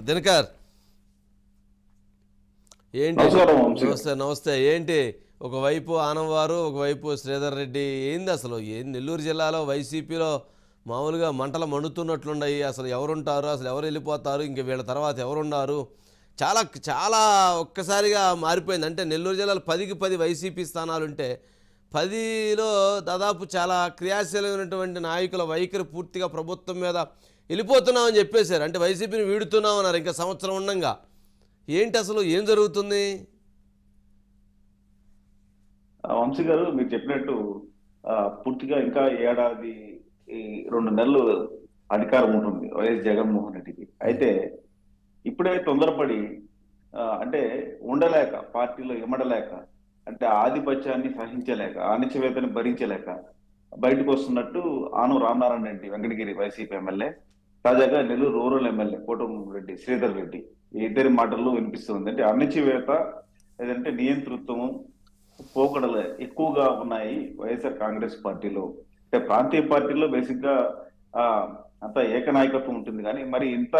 దినకర్ ఏంటి నమస్కారం, వంశీ గారు. నమస్తే నమస్తే ఏంటి ఒకవైపు ఆనంవారు ఒకవైపు శ్రీధర్ రెడ్డి ఏంది అసలు ఏ నెల్లూరు జిల్లాలో వైసీపీలో మామూలుగా మంటలు మండుతున్నట్లున్నాయి అసలు ఎవరుంటారు అసలు ఎవరు వెళ్ళిపోతారు ఇంక వీళ్ళ తర్వాత ఎవరున్నారు చాలా చాలా ఒక్కసారిగా మారిపోయింది అంటే నెల్లూరు జిల్లాలో పదికి పది వైసీపీ స్థానాలు ఉంటే పదిలో దాదాపు చాలా క్రియాశీలమైనటువంటి నాయకుల వైఖరి పూర్తిగా ప్రభుత్వం మీద వెళ్ళిపోతున్నామని చెప్పేశారు అంటే వైసీపీని వీడుతున్నామన్నారు ఇంకా సంవత్సరం ఉండంగా ఏంటి అసలు ఏం జరుగుతుంది ఆ, వంశీ గారు మీరు చెప్పినట్టు ఆ, పూర్తిగా ఇంకా ఏడాది ఈ రెండు నెలలు అధికారం ఉంటుంది వైఎస్ జగన్మోహన్ రెడ్డికి అయితే ఇప్పుడే తొందరపడి ఆ, అంటే ఉండలేక పార్టీలో ఇమడలేక అంటే ఆధిపత్యాన్ని సహించలేక అణచివేతని భరించలేక బయటకు వస్తున్నట్టు ఆను రామనారాయణ రెడ్డి వెంకటగిరి వైసీపీ ఎమ్మెల్యే తాజాగా నెల్లూరు రూరల్ ఎమ్మెల్యే కోటం రెడ్డి శ్రీధర్ రెడ్డి ఈ ఇద్దరి మాటల్లో వినిపిస్తుంది అంటే అణచివేత లేదంటే నియంతృత్వము పోకడలు ఎక్కువగా ఉన్నాయి వైఎస్ఆర్ కాంగ్రెస్ పార్టీలో అంటే ప్రాంతీయ పార్టీలో బేసిక్ గా ఆ, అంత ఏకనాయకత్వం ఉంటుంది కానీ మరి ఇంత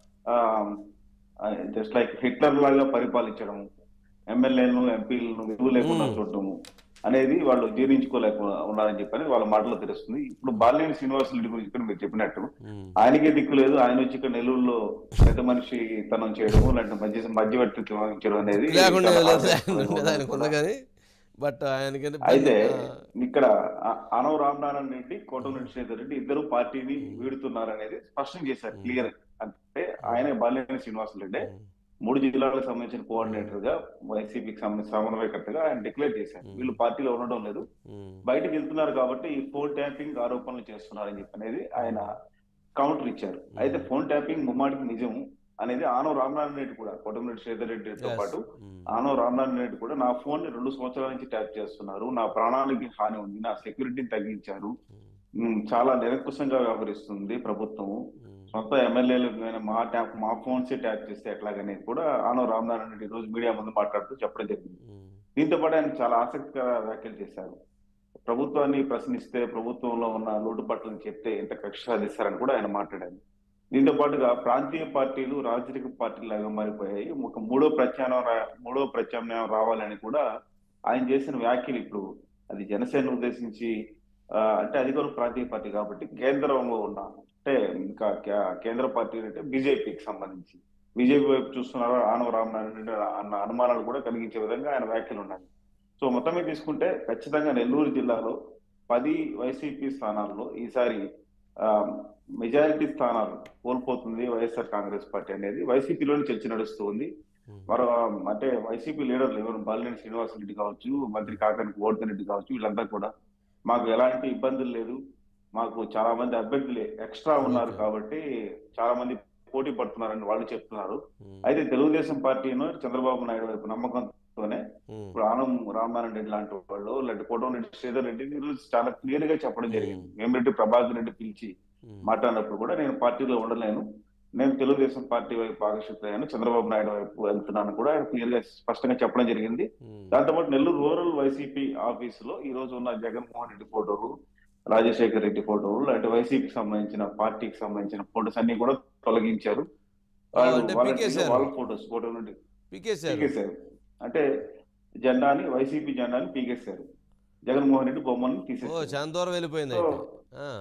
జస్ట్ లైక్ హిట్లర్ లాగా పరిపాలించడం ఎమ్మెల్యేలను ఎంపీలను విలువ లేకుండా Hmm. చూడటము అనేది వాళ్ళు జీర్ణించుకోలేక ఉన్నారని చెప్పని వాళ్ళ మాటలో తెలుస్తుంది ఇప్పుడు బాలినేని శ్రీనివాసరెడ్డి గురించి కూడా మీరు చెప్పినట్టు ఉమ్. ఆయనకే దిక్కు లేదు ఆయన వచ్చి ఇక్కడ నెల్లూరులో పెద్ద మనిషి తనం చేయడము లేదంటే మధ్య మధ్యవర్తిత్వం వహించడం అనేది లేకుండా చాలా లేదు ఆయన ఆసక్తికరంగా ఉండేది ఉంది ఆయనకు ఉంది కూడా. కానీ బట్ ఆయనకి అయితే ఇక్కడ ఆ- అనవ రామనారాయణ రెడ్డి కోటమిరెడ్డి శ్రీధర్ రెడ్డి ఇద్దరు పార్టీని వీడుతున్నారు అనేది స్పష్టం చేశారు క్లియర్ అంటే ఆయన బాలినేని శ్రీనివాస రెడ్డి మూడు జిల్లాలకు సంబంధించిన కోఆర్డినేటర్ గా వైసీపీకి సంబంధించిన సమన్వయకర్తగా ఆయన డిక్లేర్ చేశారు Hmm. వీళ్ళు పార్టీలో ఉండడం లేదు బయటకు వెళ్తున్నారు కాబట్టి ఈ ఫోన్ ట్యాపింగ్ ఆరోపణలు చేస్తున్నారని చెప్పి అనేది ఆయన కౌంటర్ ఇచ్చారు అయితే ఫోన్ ట్యాపింగ్ ముమ్మాటికి నిజం అనేది ఆనవ రామనారాయణ రెడ్డి కూడా కోటమిరెడ్డి శ్రీధర్ రెడ్డితో పాటు ఆనవ రామనారాయణ రెడ్డి కూడా నా ఫోన్ ని రెండు సంవత్సరాల నుంచి ట్యాప్ చేస్తున్నారు నా ప్రాణాలకి హాని ఉంది నా సెక్యూరిటీని తగ్గించారు ఉమ్, చాలా నిరంకుశంగా వ్యవహరిస్తుంది ప్రభుత్వం సొంత ఎమ్మెల్యేలు మా ట్యాప్ మా ఫోన్స్ ట్యాప్ చేస్తే ఎట్లాగనేది కూడా ఆనవ రామనారాయణ రెడ్డి ఈ రోజు మీడియా ముందు మాట్లాడుతూ చెప్పడం జరిగింది దీంతో పాటు ఆయన చాలా ఆసక్తికర వ్యాఖ్యలు చేశారు ప్రభుత్వాన్ని ప్రశ్నిస్తే ప్రభుత్వంలో ఉన్న లోటుపాట్లను చెప్తే ఎంత కక్ష సాధిస్తారని కూడా ఆయన మాట్లాడారు దీంతో పాటుగా ప్రాంతీయ పార్టీలు రాజకీయ పార్టీలు లాగా మారిపోయాయి ఒక మూడో ప్రత్యామ్నాయం రా- మూడో ప్రత్యామ్నాయం రావాలని కూడా ఆయన చేసిన వ్యాఖ్యలు ఇప్పుడు అది జనసేన ఉద్దేశించి ఆ, అంటే అది కూడా ప్రాంతీయ పార్టీ కాబట్టి కేంద్రంలో ఉన్న అంటే ఇంకా కే- కేంద్ర పార్టీ అంటే బీజేపీకి సంబంధించి బీజేపీ వైపు చూస్తున్నారా ఆనవ రామనారాయణ రెడ్డి అన్న అనుమానాలు కూడా కలిగించే విధంగా ఆయన వ్యాఖ్యలు ఉన్నాయి సో మొత్తం మీద తీసుకుంటే ఖచ్చితంగా నెల్లూరు జిల్లాలో పది వైసీపీ స్థానాల్లో ఈసారి ఆ, మెజారిటీ స్థానాలు కోల్పోతుంది వైఎస్ఆర్ కాంగ్రెస్ పార్టీ అనేది వైసీపీలోని చర్చ నడుస్తూ ఉంది మరో అంటే వైసీపీ లీడర్లు ఎవరు బాలినేని శ్రీనివాసరెడ్డి కావచ్చు మంత్రి కాకాని గోవర్ధన్ రెడ్డి కావచ్చు వీళ్ళంతా కూడా మాకు ఎలాంటి ఇబ్బందులు లేదు మాకు చాలా మంది అభ్యర్థులు ఎక్స్ట్రా ఉన్నారు Okay. కాబట్టి చాలా మంది పోటీ పడుతున్నారని వాళ్ళు చెప్తున్నారు అయితే తెలుగుదేశం పార్టీను చంద్రబాబు నాయుడు వైపు నమ్మకంతోనే ఇప్పుడు ఆనం రామనారాయణ రెడ్డి లాంటి వాళ్ళు లేదంటే కోటమిరెడ్డి శ్రీధర్ రెడ్డి ఈరోజు చాలా క్లియర్ గా చెప్పడం జరిగింది వేమిరెడ్డి ప్రభాకర్ రెడ్డి పిలిచి మాట్లాడినప్పుడు కూడా నేను పార్టీలో ఉండలేను నేను తెలుగుదేశం పార్టీ వైపు ఆకర్షితులయ్యాను చంద్రబాబు నాయుడు వైపు వెళ్తున్నాను కూడా ఆయన క్లియర్ గా స్పష్టంగా చెప్పడం జరిగింది దాంతోపాటు నెల్లూరు రూరల్ వైసీపీ ఆఫీస్ లో ఈ రోజు ఉన్న జగన్మోహన్ రెడ్డి ఫోటోలు రాజశేఖర్ రెడ్డి ఫోటోలు లేదంటే వైసీపీకి సంబంధించిన పార్టీకి సంబంధించిన ఫోటోస్ అన్ని కూడా తొలగించారు వాళ్ళు అంటే వాళ్ళ పీకేశారు. వాళ్ళ ఫోటోస్ ఫోటో నుండి పీకేశారు పీకేశారు అంటే జెండాని వైసీపీ జెండాని పీకేశారు జగన్మోహన్ రెడ్డి బొమ్మను ఓ తీసేశారు చాలా దూరం వెళ్ళిపోయింది అయితే ఆ.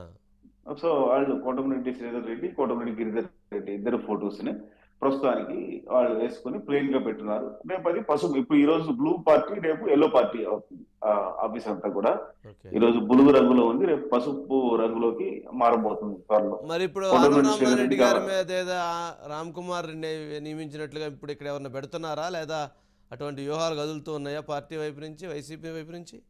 సో వాళ్ళు కోటమిరెడ్డి శ్రీధర్ రెడ్డి కోటమిరెడ్డి గిరిధర్ రెడ్డి ఇద్దరు ఫొటోస్ ని ప్రస్తుతానికి వాళ్ళు వేసుకుని ప్లెయిన్ గా పెట్టున్నారు రేపు అది పసుపు ఇప్పుడు ఈ రోజు బ్లూ పార్టీ రేపు ఎల్లో పార్టీ అవుతుంది ఆ ఆఫీస్ అంతా కూడా ఓకే ఈ రోజు బులుగు రంగులో ఉంది రేపు పసుపు రంగులోకి మారబోతుంది త్వరలో మరి ఇప్పుడు కొండమీద ఆనం రామారెడ్డి శ్రీరెడ్డి గారి గారు. మీద ఏదో రామ్ కుమార్ రెడ్డి నియమించినట్లుగా ఇప్పుడు ఇక్కడ ఎవరిని పెడుతున్నారా లేదా అటువంటి వ్యూహాలు కదులుతూ ఉన్నాయా పార్టీ వైపు నుంచి వైసీపీ వైపు నుంచి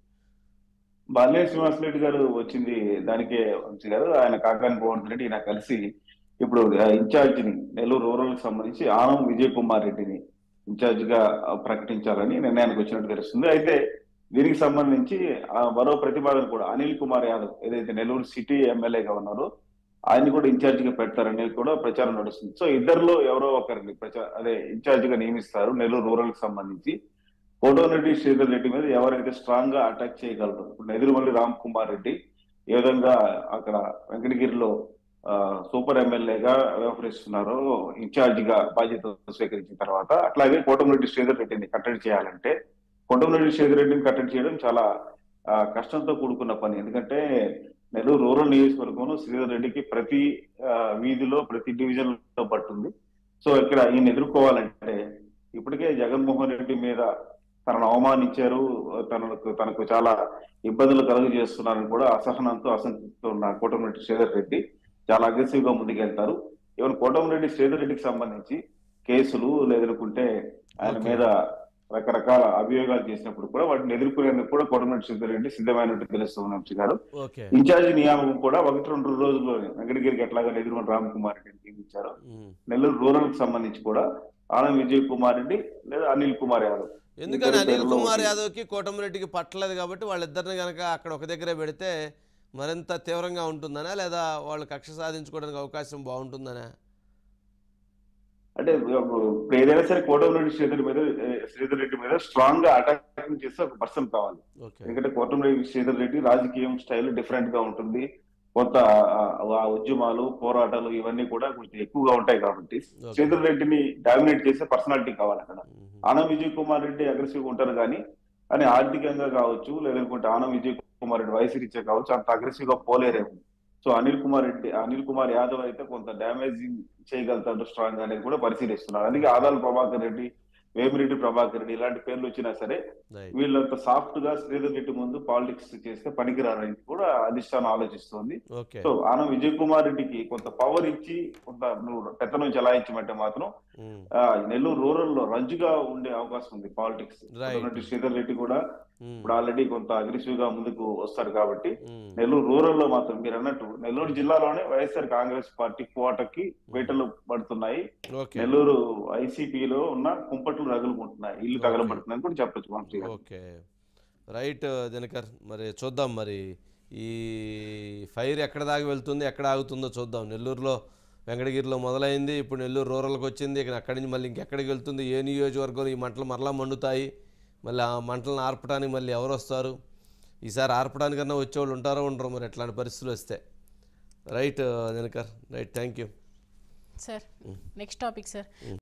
బాలే శ్రీనివాసరెడ్డి గారు వచ్చింది దానికే వంశీ గారు ఆయన కాకాని గోవర్ధన్ రెడ్డి ఈయన కలిసి ఇప్పుడు ఇన్ఛార్జ్ ని నెల్లూరు రూరల్ కి సంబంధించి ఆనం విజయ్ కుమార్ రెడ్డిని ఇన్ఛార్జ్ గా ఆ, ప్రకటించాలని నిర్ణయానికి వచ్చినట్టు తెలుస్తుంది అయితే దీనికి సంబంధించి ఆ మరో ప్రతిపాదన కూడా అనిల్ కుమార్ యాదవ్ ఏదైతే నెల్లూరు సిటీ ఎమ్మెల్యేగా ఉన్నారో ఆయన కూడా ఇన్ఛార్జ్ గా పెడతారని కూడా ప్రచారం నడుస్తుంది సో ఇద్దరిలో ఎవరో ఒకరిని ప్రచార అదే ఇన్ఛార్జ్ గా నియమిస్తారు నెల్లూరు రూరల్ కి సంబంధించి కోటమిరెడ్డి శ్రీధర్ రెడ్డి మీద ఎవరైతే స్ట్రాంగ్ గా అటాక్ చేయగలరు ఇప్పుడు నెదురుమల్లి రామ్ కుమార్ రెడ్డి ఏ విధంగా అక్కడ వెంకటగిరిలో ఆ, సూపర్ ఎమ్మెల్యేగా వ్యవహరిస్తున్నారో ఇన్ఛార్జ్ గా బాధ్యత స్వీకరించిన తర్వాత అట్లాగే కోటమిరెడ్డి శ్రీధర్ రెడ్డిని కట్టడి చేయాలంటే కోటమిరెడ్డి శ్రీధర్ రెడ్డిని కట్టడి చేయడం చాలా ఆ, కష్టంతో కూడుకున్న పని ఎందుకంటే నెల్లూరు రూరల్ నియోజకవర్గంలో శ్రీధర్ రెడ్డికి ప్రతి ఆ, వీధిలో ప్రతి డివిజన్ లో పట్టుంది సో ఇక్కడ ఈయన ఎదుర్కోవాలంటే ఇప్పటికే జగన్మోహన్ రెడ్డి మీద తనను అవమానించారు తనకు తనకు చాలా ఇబ్బందులు కలుగజేస్తున్నారని కూడా అసహనంతో అసంతృప్తితో ఉన్న కోటమిరెడ్డి శ్రీధర్ రెడ్డి చాలా అగ్రెసివ్ గా ముందుకెళ్తారు ఈవెన్ కోటమిరెడ్డి శ్రీధర్ రెడ్డికి సంబంధించి కేసులు లేదనుకుంటే ఆయన Okay. మీద రకరకాల అభియోగాలు చేసినప్పుడు కూడా వాటిని ఎదుర్కొనేందుకు కూడా కోటమిరెడ్డి శ్రీధర్ రెడ్డి సిద్ధమైనట్టు తెలుస్తుంది వంశీ గారు ఓకే ఇన్ఛార్జి నియామకం కూడా ఒకటి రెండు రోజుల్లోనే వెంకటగిరికి ఎట్లాగా ఎదుర్కొని రామ్ కుమార్ రెడ్డిని నియమించారు ఉమ్. నెల్లూరు రూరల్ కి సంబంధించి కూడా ఆనం విజయ్ కుమార్ రెడ్డి లేదా అనిల్ కుమార్ యాదవ్ ఎందుకని ఇద్దరి అనిల్ పేర్లో కుమార్ ఒకటి. యాదవ్కి కోటమిరెడ్డికి పట్టలేదు కాబట్టి వాళ్ళిద్దరిని కనుక అక్కడ ఒక దగ్గరే పెడితే మరింత తీవ్రంగా ఉంటుందనా లేదా వాళ్ళు కక్ష సాధించుకోవడానికి అవకాశం బాగుంటుందనా అంటే ఇప్పుడు ఏదైనా సరే కోటమిరెడ్డి శ్రీధర్ మీద ఏ, శ్రీధర్ రెడ్డి మీద స్ట్రాంగ్ గా అటాకింగ్ చేస్తే ఒక పర్సన్ కావాలి ఓకే ఎందుకంటే కోటమిరెడ్డి శ్రీధర్ రెడ్డి రాజకీయం స్టైల్ డిఫరెంట్ గా ఉంటుంది కొంత ఆ, ఆ ఉద్యమాలు పోరాటాలు ఇవన్నీ కూడా కొంచెం ఎక్కువగా ఉంటాయి కాబట్టి ఓకే. శ్రీధర్ రెడ్డిని డామినేట్ చేసే పర్సనాలిటీ కావాలి అక్కడ ఉమ్. ఆనం విజయ్ కుమార్ రెడ్డి అగ్రెసివ్ గా ఉంటారు కానీ కానీ ఆర్థికంగా కావచ్చు లేదనుకుంటే ఆనం విజయ్ కుమార్ రెడ్డి వయసు రీత్యా కావచ్చు అంత అగ్రెసివ్ గా పోలేరేమో సో అనిల్ కుమార్ రెడ్డి అనిల్ కుమార్ యాదవ్ అయితే కొంత డ్యామేజింగ్ చేయగలుగుతాడు స్ట్రాంగ్ అనేది కూడా పరిశీలిస్తున్నారు అందుకే ఆదాల ప్రభాకర్ రెడ్డి వేమిరెడ్డి ప్రభాకర్ రెడ్డి ఇలాంటి పేర్లు వచ్చినా సరే రైట్ వీళ్ళంత సాఫ్ట్ గా శ్రీధర్ రెడ్డి ముందు పాలిటిక్స్ చేస్తే పనికిరారని కూడా అధిష్టానం ఆలోచిస్తోంది ఓకే సో ఆనం విజయ్ కుమార్ రెడ్డికి కొంత పవర్ ఇచ్చి కొంత నువ్వు పెత్తనం చెలాయించమంటే మాత్రం ఉమ్. ఆ, నెల్లూరు రూరల్ లో రంజుగా ఉండే అవకాశం ఉంది పాలిటిక్స్ Right. శ్రీధర్ రెడ్డి కూడా ఉమ్. ఇప్పుడు ఆల్రెడీ కొంత అగ్రెసివ్ గా ముందుకు వస్తాడు కాబట్టి ఉమ్. నెల్లూరు రూరల్ లో మాత్రం మీరు అన్నట్టు నెల్లూరు జిల్లాలోనే వైఎస్ఆర్ కాంగ్రెస్ పార్టీ కోటకి వేటలు పడుతున్నాయి ఓకే నెల్లూరు ఐసీపీలో ఉన్న కుంపట్లు రగులుకుంటున్నాయి ఇల్లు Okay. తగలబడుతున్నాయి కూడా చెప్పచ్చు వంశీ గారు. ఓకే రైట్ దినకర్ మరి చూద్దాం మరి ఈ ఫైర్ ఎక్కడ దాకా వెళ్తుంది ఎక్కడ ఆగుతుందో చూద్దాం నెల్లూరులో వెంకటగిరిలో మొదలైంది ఇప్పుడు నెల్లూరు రూరల్కి వచ్చింది ఇక అక్కడి నుంచి మళ్ళీ ఇంకెక్కడికి వెళ్తుంది ఏ నియోజకవర్గంలో ఈ మంటలు మరలా మండుతాయి మళ్ళీ ఆ మంటలను ఆర్పడానికి మళ్ళీ ఎవరు వస్తారు ఈసారి ఆర్పడానికన్నా వచ్చేవాళ్ళు ఉంటారో ఉండరు మరి ఎట్లాంటి పరిస్థితులు వస్తే right Dinakar right thank you sir next topic sir